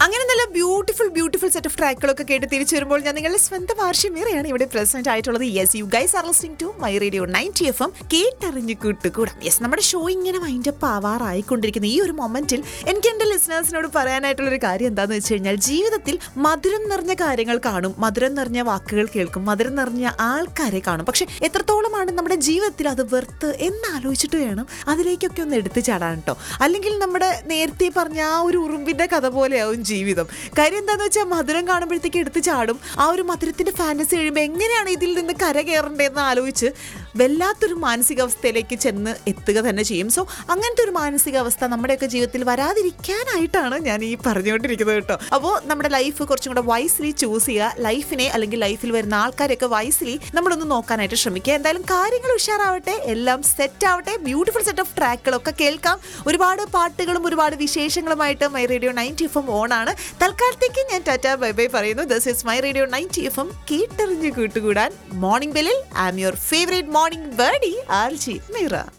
അങ്ങനെ നല്ല beautiful beautiful set of ട്രാക്കുകളൊക്കെ കേട്ട് തിരിച്ചു വരുമ്പോൾ ഞാൻ നിങ്ങളുടെ സ്വന്തം ആർഷ്യമേറെയാണ് ഇവിടെ പ്രസന്റ് ആയിട്ടുള്ളത് yes you guys are listening to my radio ninety F M കേട്ടറിഞ്ഞു കൂട്ടുകൂടാം യെസ് നമ്മുടെ ഷോ ഇങ്ങനെ വൈൻഡപ്പ് ആവാറായിക്കൊണ്ടിരിക്കുന്ന ഈ ഒരു മൊമെന്റിൽ എനിക്ക് എൻ്റെ ലിസണേഴ്സിനോട് പറയാനായിട്ടുള്ള ഒരു കാര്യം എന്താണെന്ന് വെച്ച് കഴിഞ്ഞാൽ ജീവിതത്തിൽ മധുരം നിറഞ്ഞ കാര്യങ്ങൾ കാണും മധുരം നിറഞ്ഞ വാക്കുകൾ കേൾക്കും മധുരം നിറഞ്ഞ ആൾക്കാരെ കാണും പക്ഷെ എത്രത്തോളമാണ് നമ്മുടെ ജീവിതത്തിൽ അത് വെർത്ത് എന്നാലോചിച്ചിട്ട് വേണം അതിലേക്കൊക്കെ ഒന്ന് എടുത്തു ചാടാൻ കേട്ടോ അല്ലെങ്കിൽ നമ്മുടെ നേരത്തെ പറഞ്ഞ ആ ഒരു ഉറുമ്പിന്റെ കഥ പോലെയാവും ജീവിതം കാര്യം എന്താന്ന് വെച്ചാൽ മധുരം കാണുമ്പോഴത്തേക്ക് എടുത്തു ചാടും ആ ഒരു മധുരത്തിന്റെ ഫാന്റസി കഴിയുമ്പോൾ എങ്ങനെയാണ് ഇതിൽ നിന്ന് കര കയറേണ്ടതെന്ന് ആലോചിച്ച് വല്ലാത്തൊരു മാനസികാവസ്ഥയിലേക്ക് ചെന്ന് എത്തുക തന്നെ ചെയ്യും സോ അങ്ങനത്തെ ഒരു മാനസികാവസ്ഥ നമ്മുടെയൊക്കെ ജീവിതത്തിൽ വരാതിരിക്കാനായിട്ടാണ് ഞാൻ ഈ പറഞ്ഞുകൊണ്ടിരിക്കുന്നത് കേട്ടോ അപ്പോൾ നമ്മുടെ ലൈഫ് കുറച്ചും കൂടെ വൈസ്ലി ചൂസ് ചെയ്യുക ലൈഫിനെ അല്ലെങ്കിൽ ലൈഫിൽ വരുന്ന ആൾക്കാരെയൊക്കെ വൈസ്ലി നമ്മളൊന്ന് നോക്കാനായിട്ട് ശ്രമിക്കുക എന്തായാലും കാര്യങ്ങൾ ഉഷാറാവട്ടെ എല്ലാം സെറ്റ് ആവട്ടെ ബ്യൂട്ടിഫുൾ സെറ്റ് ഓഫ് ട്രാക്കുകളൊക്കെ കേൾക്കാം ഒരുപാട് പാട്ടുകളും ഒരുപാട് വിശേഷങ്ങളുമായിട്ട് my radio ninety F M on ആണ് തൽക്കാലത്തേക്ക് ഞാൻ ടാറ്റ ബൈ ബൈ പറയുന്നു this is my radio ninety F M കേട്ടറിഞ്ഞ് കൂട്ടുകൂടാൻ മോർണിംഗ് ബെല്ലിൽ I am your favourite morning birdie R J Meera